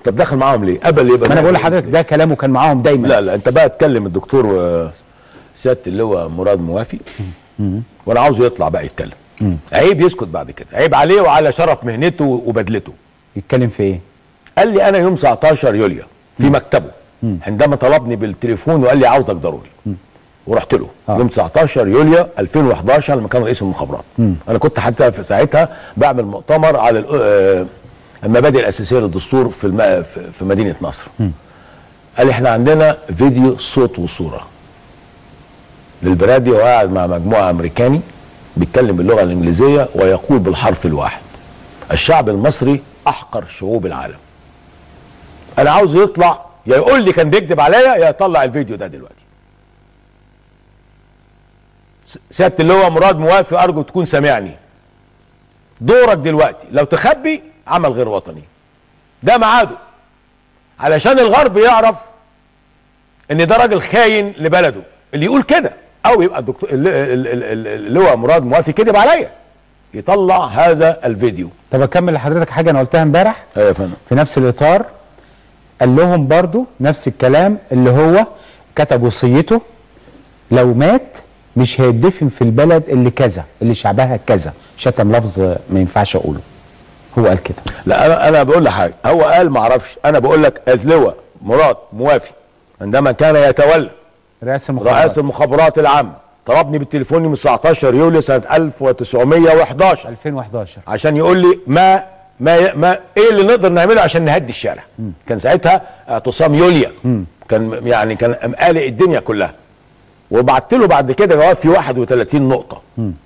طب داخل معاهم ليه قبل يبقى ما انا بقول لحضرتك ده كلامه كان معاهم دايما لا لا انت بقى تكلم الدكتور آه، سياده اللواء مراد موافي وانا عاوزه يطلع بقى يتكلم عيب يسكت بعد كده عيب عليه وعلى شرف مهنته وبدلته يتكلم في ايه قال لي انا يوم 19 يوليو في مكتبه عندما طلبني بالتليفون وقال لي عاوزك ضروري ورحت له آه. يوم 19 يوليو 2011 لما كان رئيس المخابرات انا كنت حتى في ساعتها بعمل مؤتمر على الأ- آه، المبادئ الاساسيه للدستور في الم... في- في مدينه نصر قال لي احنا عندنا فيديو صوت وصوره للبرادي وقاعد مع مجموعه امريكاني بيتكلم باللغه الانجليزيه ويقول بالحرف الواحد الشعب المصري احقر شعوب العالم انا عاوزه يطلع يا يقول لي كان بيكذب عليا يا يطلع الفيديو ده دلوقتي س- سياده اللواء مراد موافي ارجو تكون سامعني دورك دلوقتي لو تخبي عمل غير وطني ده ميعاده علشان الغرب يعرف ان ده راجل خاين لبلده اللي يقول كده او يبقى الدكتور الل- ال- ال- ال- اللواء مراد موافي كذب عليا يطلع هذا الفيديو طب اكمل لحضرتك حاجه انا قلتها امبارح ايوه يا فندم في نفس الاطار قال لهم برضو نفس الكلام اللي هو كتب وصيته لو مات مش هيدفن في البلد اللي كذا اللي شعبها كذا شتم لفظ ما ينفعش اقوله هو قال كده لا انا انا بقول لك حاجه هو قال ما اعرفش انا بقول لك اللواء مراد موافي عندما كان يتولى رئاسه المخابرات رئاسه المخابرات العامه طلبني بالتليفون يوم 19 يوليو سنه 1911 2011 عشان يقول لي ما ما ما ايه اللي نقدر نعمله عشان نهدي الشارع كان ساعتها اعتصام يوليا كان يعني كان قالق الدنيا كلها وبعت له بعد كده جواب فيه 31 نقطه